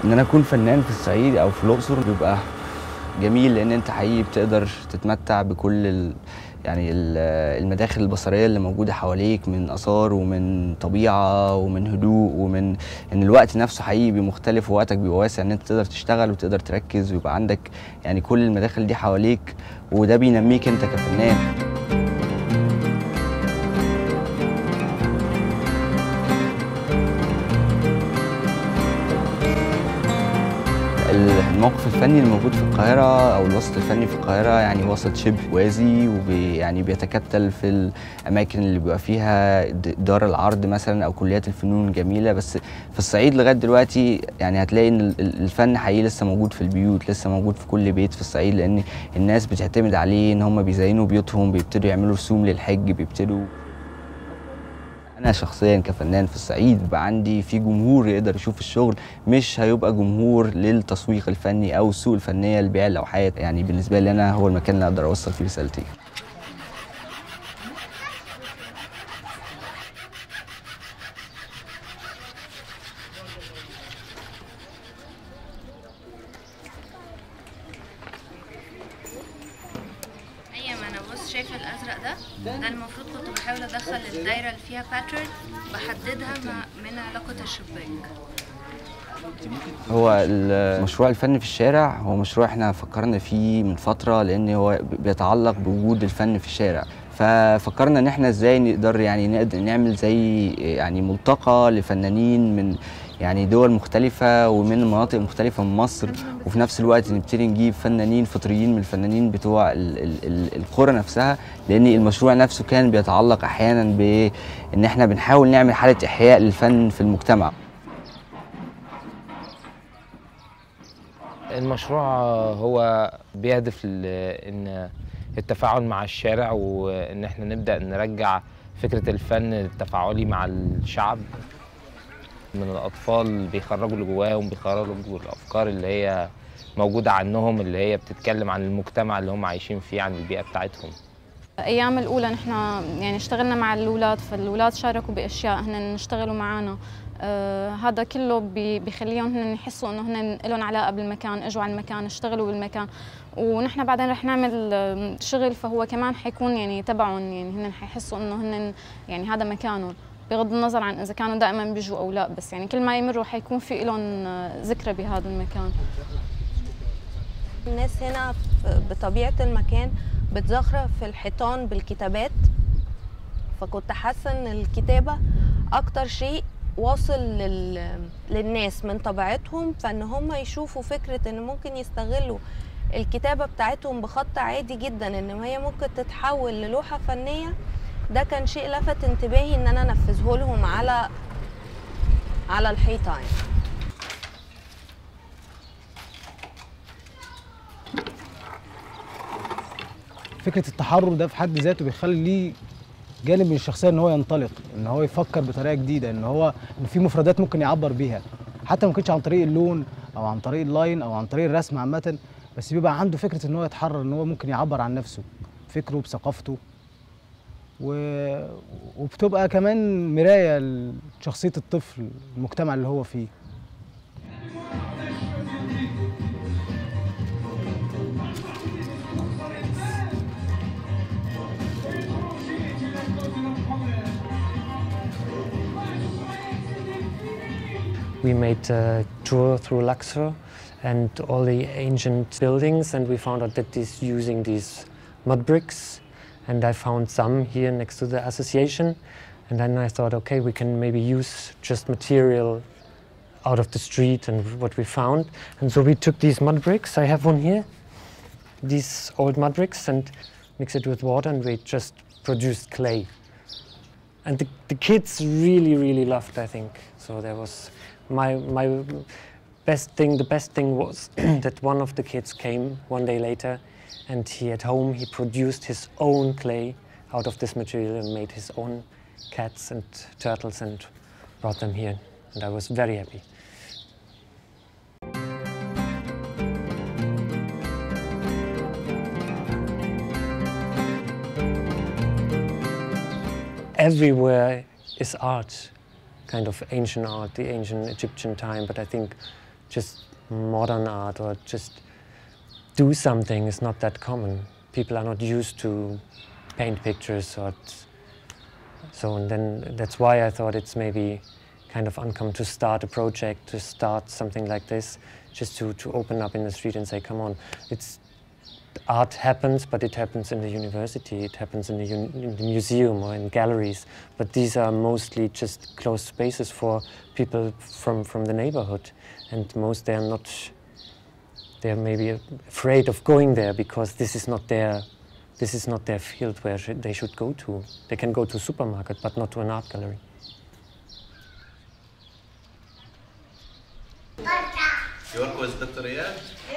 ان انا اكون فنان في الصعيد او في الاقصر بيبقى جميل لان انت حقيقي بتقدر تتمتع بكل ال... يعني ال- المداخل البصريه اللي موجوده حواليك من اثار ومن طبيعه ومن هدوء ومن ان الوقت نفسه حقيقي بيبقى مختلف ووقتك بيبقى واسع ان انت تقدر تشتغل وتقدر تركز ويبقى عندك يعني كل المداخل دي حواليك وده بينميك انت كفنان الموقف الفني الموجود في القاهرة أو الوسط الفني في القاهرة يعني وسط شبه وازي وبي يعني بيتكتل في الأماكن اللي بيبقى فيها د- دار العرض مثلا أو كليات الفنون الجميلة بس في الصعيد لغاية دلوقتي يعني هتلاقي إن ال- ال- الفن حقيقي لسه موجود في البيوت لسه موجود في كل بيت في الصعيد لأن الناس بتعتمد عليه إن هم بيزينوا بيوتهم بيبتدوا يعملوا رسوم للحج بيبتدوا انا شخصيا كفنان في الصعيد بقى عندي في جمهور يقدر يشوف الشغل مش هيبقى جمهور للتسويق الفني او السوق الفنيه لبيع اللوحات يعني بالنسبه لي انا هو المكان اللي اقدر اوصل فيه رسالتي ايوه ما انا بص شايفه الازرق ده ده المفروض كنت بحاول ادخل الدايره اللي فيها باترن بحددها مع من علاقه الشباك هو المشروع الفن في الشارع هو مشروع احنا فكرنا فيه من فترة لأن هو بيتعلق بوجود الفن في الشارع ففكرنا ان احنا ازاي نقدر يعني نقدر نعمل زي يعني ملتقى لفنانين من يعني دول مختلفة ومن مناطق مختلفة من مصر وفي نفس الوقت نبتدي نجيب فنانين فطريين من الفنانين بتوع ال ال ال القرى نفسها لأن المشروع نفسه كان بيتعلق أحيانا بإن احنا بنحاول نعمل حالة إحياء للفن في المجتمع المشروع هو بيهدف ل- ان التفاعل مع الشارع وان احنا نبدا نرجع فكره الفن التفاعلي مع الشعب من الاطفال بيخرجوا اللي جواهم بيخرجوا الافكار اللي هي موجوده عنهم اللي هي بتتكلم عن المجتمع اللي هم عايشين فيه عن البيئه بتاعتهم ايام الاولى نحن يعني اشتغلنا مع الاولاد فالاولاد شاركوا باشياء هن اشتغلوا معنا آه هذا كله بي- بيخليهم هن يحسوا انه هن لهم علاقه بالمكان اجوا على المكان اشتغلوا بالمكان ونحن بعدين رح نعمل آه، شغل فهو كمان حيكون يعني تبعهم يعني هن حيحسوا انه هن يعني هذا مكانهم بغض النظر عن اذا كانوا دائما بيجوا او لا بس يعني كل ما يمروا حيكون في لهم آه، ذكرى بهذا المكان الناس هنا ف- بطبيعة المكان بتزخرف في الحيطان بالكتابات فكنت حاسة ان الكتابة اكتر شيء واصل لل... للناس من طبيعتهم فان هم يشوفوا فكرة ان ممكن يستغلوا الكتابة بتاعتهم بخط عادي جدا ان هي ممكن تتحول للوحة فنية ده كان شيء لفت انتباهي ان انا انفذه لهم على على الحيطة يعني. فكره التحرر ده في حد ذاته بيخلي ليه جانب من الشخصيه ان هو ينطلق ان هو يفكر بطريقه جديده ان هو ان في مفردات ممكن يعبر بيها حتى ما كانش عن طريق اللون او عن طريق اللاين او عن طريق الرسم عامه بس بيبقى عنده فكره ان هو يتحرر ان هو ممكن يعبر عن نفسه فكره بثقافته و... وبتبقى كمان مرايه لشخصيه الطفل المجتمع اللي هو فيه We made a tour through Luxor and all the ancient buildings, and we found out that he's using these mud bricks. And I found some here next to the association. And then I thought, okay, we can maybe use just material out of the street and what we found. And so we took these mud bricks. I have one here, these old mud bricks, and mix it with water, and we just produced clay and the, the kids really really loved i think so there was my my best thing the best thing was that one of the kids came one day later and he at home he produced his own clay out of this material and made his own cats and turtles and brought them here and i was very happy everywhere is art, kind of ancient art, the ancient Egyptian time. But I think just modern art or just do something is not that common. People are not used to paint pictures or t- so and then that's why I thought it's maybe kind of uncommon to start a project, to start something like this, just to, to open up in the street and say, come on, it's art happens, but it happens in the university, it happens in the, un- in the museum or in galleries. But these are mostly just closed spaces for people from, from the neighborhood. And most they are not, they're maybe afraid of going there because this is not their, this is not their field where sh- they should go to. They can go to a supermarket, but not to an art gallery. يور كويس دكتور اياد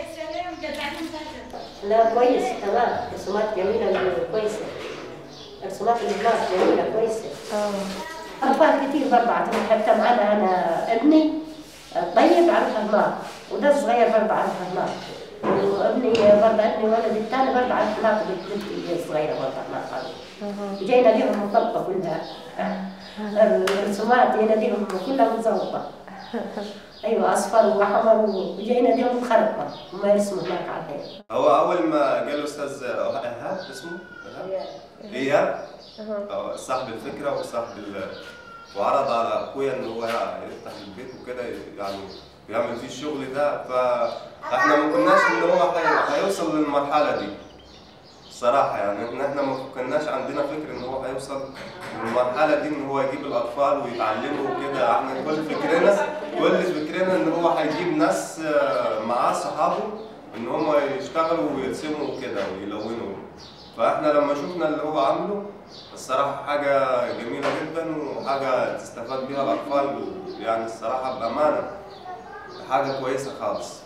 لا كويس تمام رسومات جميلة كويسة رسومات الناس جميلة كويسة أطفال كتير برضه أعتقد حتى معنا أنا ابني طيب عرفها هناك وده الصغير برضه عرفها هناك وابني برضه ابني ولدي الثاني برضه عرف هناك بنتي الصغيرة برضه هناك جينا لهم مطبقة كلها الرسومات جينا لهم كلها متظبطة ايوه اصفر واحمر وجينا اليوم مخربطه وما يرسموا هناك على الحيط هو اول ما جاله استاذ ايهاب اسمه ايهاب ايهاب آه، صاحب الفكره وصاحب ال... وعرض على اخويا ان هو يفتح البيت وكده يعني يعمل فيه الشغل ده فاحنا ما كناش ان هو هي- هيوصل للمرحله دي الصراحة يعني إن إحنا ما كناش عندنا فكر إن هو هيوصل للمرحلة دي إن هو يجيب الأطفال ويتعلموا وكده إحنا كل فكرنا كل فكرنا إن هو هيجيب ناس آه، معاه صحابه إن هم يشتغلوا ويرسموا وكده ويلونوا فإحنا لما شفنا اللي هو عامله الصراحة حاجة جميلة جدا وحاجة تستفاد بيها الأطفال يعني الصراحة بأمانة حاجة كويسة خالص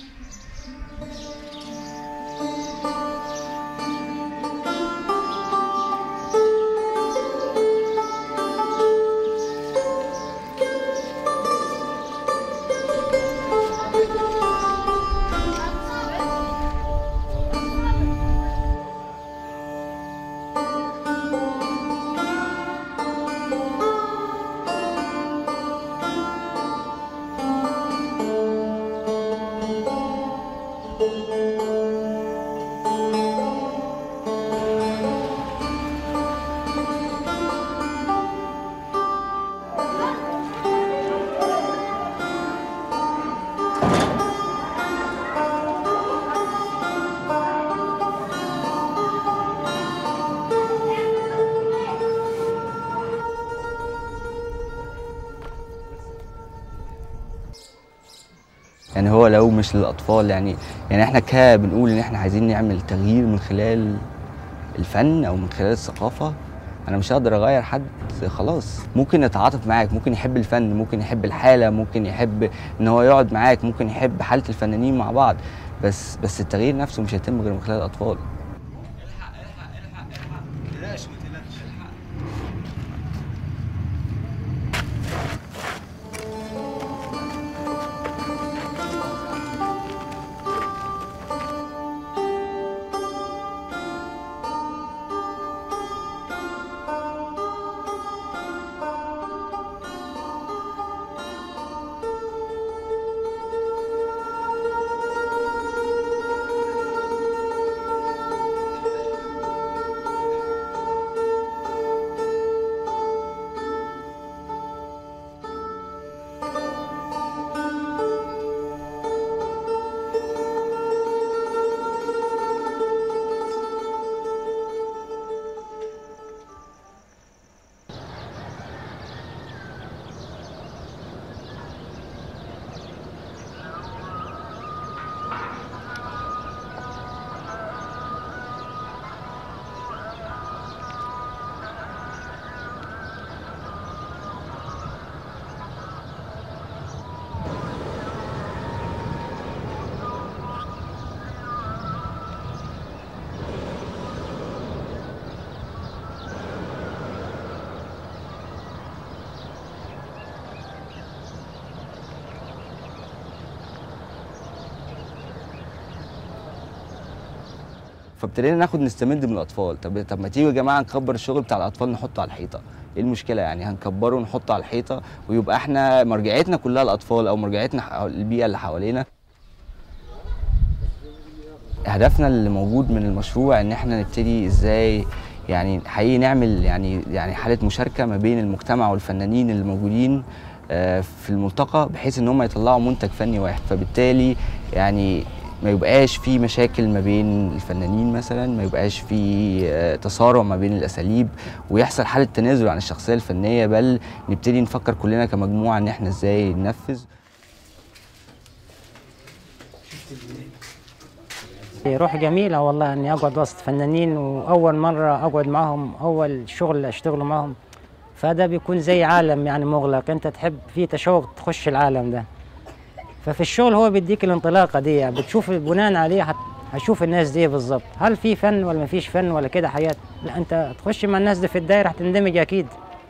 يعني هو لو مش للاطفال يعني يعني احنا ك بنقول ان احنا عايزين نعمل تغيير من خلال الفن او من خلال الثقافه انا مش هقدر اغير حد خلاص ممكن يتعاطف معاك ممكن يحب الفن ممكن يحب الحاله ممكن يحب ان هو يقعد معاك ممكن يحب حاله الفنانين مع بعض بس بس التغيير نفسه مش هيتم غير من خلال الاطفال فابتدينا ناخد نستمد من الاطفال طب طب ما تيجوا يا جماعه نكبر الشغل بتاع الاطفال نحطه على الحيطه ايه المشكله يعني هنكبره ونحطه على الحيطه ويبقى احنا مرجعيتنا كلها الاطفال او مرجعيتنا ح- البيئه اللي حوالينا هدفنا اللي موجود من المشروع ان احنا نبتدي ازاي يعني حقيقي نعمل يعني يعني حاله مشاركه ما بين المجتمع والفنانين اللي موجودين آه، في الملتقى بحيث ان هم يطلعوا منتج فني واحد فبالتالي يعني ما يبقاش في مشاكل ما بين الفنانين مثلا ما يبقاش في آه، تصارع ما بين الاساليب ويحصل حاله تنازل عن الشخصيه الفنيه بل نبتدي نفكر كلنا كمجموعه ان احنا ازاي ننفذ روح جميلة والله إني أقعد وسط فنانين وأول مرة أقعد معهم أول شغل أشتغل معهم فده بيكون زي عالم يعني مغلق أنت تحب فيه تشوق تخش العالم ده ففي الشغل هو بيديك الانطلاقة دي يعني بتشوف بناء عليه هت- هتشوف الناس دي بالظبط هل في فن ولا ما فيش فن ولا كده حياة لا أنت تخش مع الناس دي في الدايرة هتندمج أكيد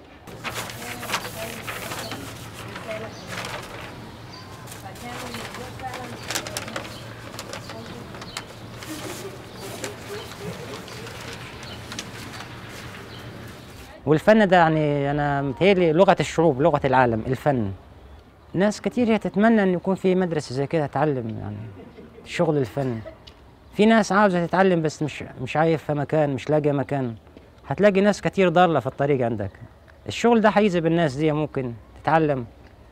والفن ده يعني انا متهيألي لغه الشعوب لغه العالم الفن ناس كتير هي تتمنى ان يكون في مدرسه زي كده تعلم يعني شغل الفن في ناس عاوزه تتعلم بس مش مش عارفه مكان مش لاقيه مكان هتلاقي ناس كتير ضاله في الطريق عندك الشغل ده هيجذب الناس دي ممكن تتعلم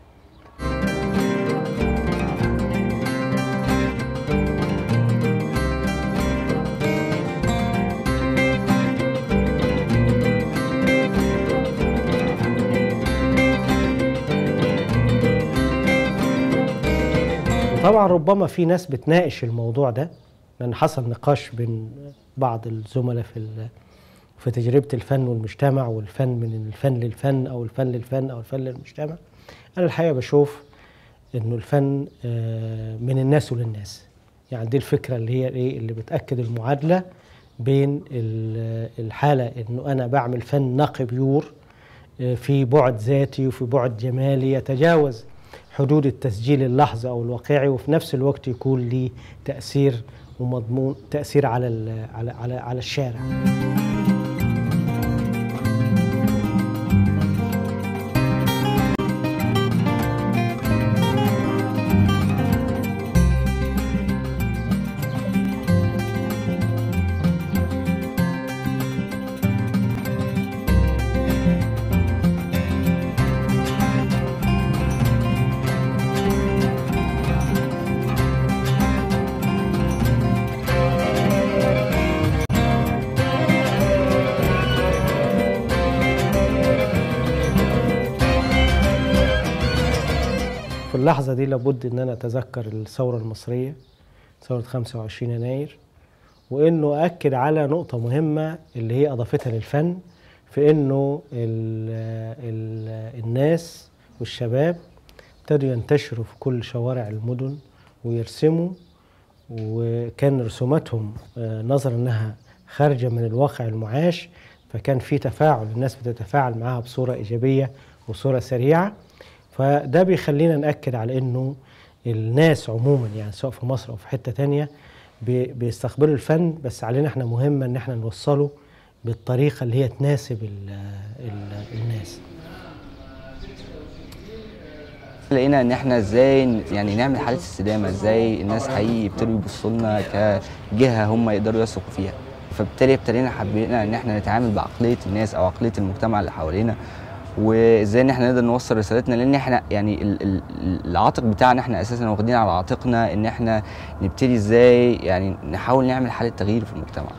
وطبعا ربما في ناس بتناقش الموضوع ده لان حصل نقاش بين بعض الزملاء في ال- في تجربه الفن والمجتمع والفن من الفن للفن او الفن للفن او الفن للمجتمع انا الحقيقه بشوف انه الفن آه، من الناس وللناس يعني دي الفكره اللي هي ايه اللي بتاكد المعادله بين ال- الحاله انه انا بعمل فن نقي بيور آه، في بعد ذاتي وفي بعد جمالي يتجاوز حدود التسجيل اللحظة أو الواقعي وفي نفس الوقت يكون ليه تأثير ومضمون تأثير على ال- على على على الشارع. في اللحظة دي لابد إن أنا أتذكر الثورة المصرية ثورة 25 يناير وإنه أكد على نقطة مهمة اللي هي أضافتها للفن في إنه ال ال الناس والشباب ابتدوا ينتشروا في كل شوارع المدن ويرسموا وكان رسوماتهم آه، نظرا انها خارجه من الواقع المعاش فكان في تفاعل الناس بتتفاعل معاها بصوره ايجابيه وصوره سريعه فده بيخلينا ناكد على انه الناس عموما يعني سواء في مصر او في حته تانية بي- بيستقبلوا الفن بس علينا احنا مهمه ان احنا نوصله بالطريقه اللي هي تناسب ال ال الناس لقينا ان احنا ازاي ن- يعني نعمل حاله استدامه ازاي الناس حقيقي يبتدوا يبصوا لنا كجهه هم يقدروا يثقوا فيها فبالتالي ابتدينا حبينا ان احنا نتعامل بعقليه الناس او عقليه المجتمع اللي حوالينا وازاي ان احنا نقدر نوصل رسالتنا لان احنا يعني ال- ال- العاتق بتاعنا احنا اساسا واخدين على عاتقنا ان احنا نبتدي ازاي يعني نحاول نعمل حاله تغيير في المجتمع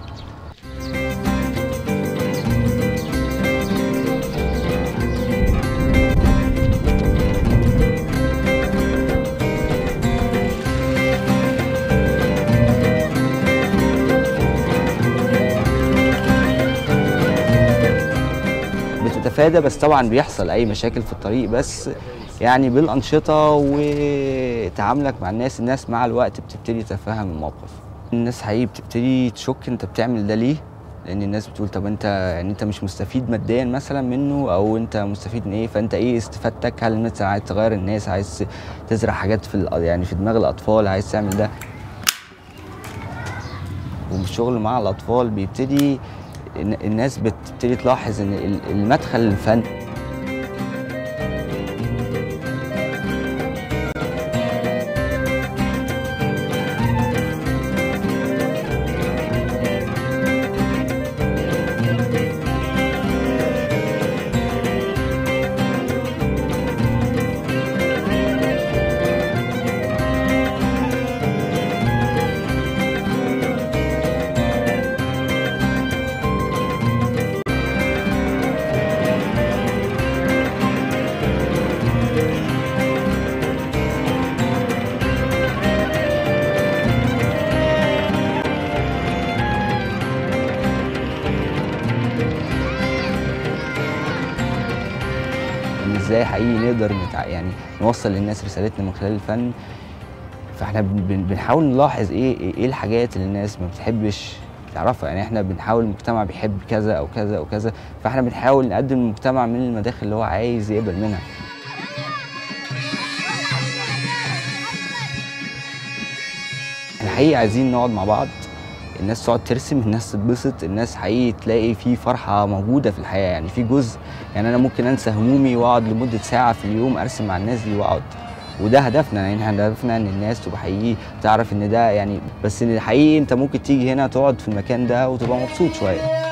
بتتفادى بس طبعا بيحصل اي مشاكل في الطريق بس يعني بالانشطه وتعاملك مع الناس الناس مع الوقت بتبتدي تتفهم الموقف الناس حقيقي بتبتدي تشك انت بتعمل ده ليه لان الناس بتقول طب انت يعني انت مش مستفيد ماديا مثلا منه او انت مستفيد من ايه فانت ايه استفادتك هل مثلا عايز تغير الناس عايز تزرع حاجات في ال- يعني في دماغ الاطفال عايز تعمل ده والشغل مع الاطفال بيبتدي الن- الناس بتبتدي تلاحظ ان ال- المدخل للفن ان ازاي حقيقي نقدر نتع... يعني نوصل للناس رسالتنا من خلال الفن فاحنا بن- بن- بنحاول نلاحظ ايه ايه الحاجات اللي الناس ما بتحبش تعرفها يعني احنا بنحاول المجتمع بيحب كذا او كذا او كذا فاحنا بنحاول نقدم للمجتمع من المداخل اللي هو عايز يقبل منها احنا حقيقي عايزين نقعد مع بعض الناس تقعد ترسم الناس تتبسط الناس حقيقي تلاقي في فرحة موجودة في الحياة يعني في جزء يعني أنا ممكن أنسى همومي وأقعد لمدة ساعة في اليوم أرسم مع الناس دي وأقعد وده هدفنا يعني احنا هدفنا ان الناس تبقى حقيقي تعرف ان ده يعني بس ان حقيقي انت ممكن تيجي هنا تقعد في المكان ده وتبقى مبسوط شويه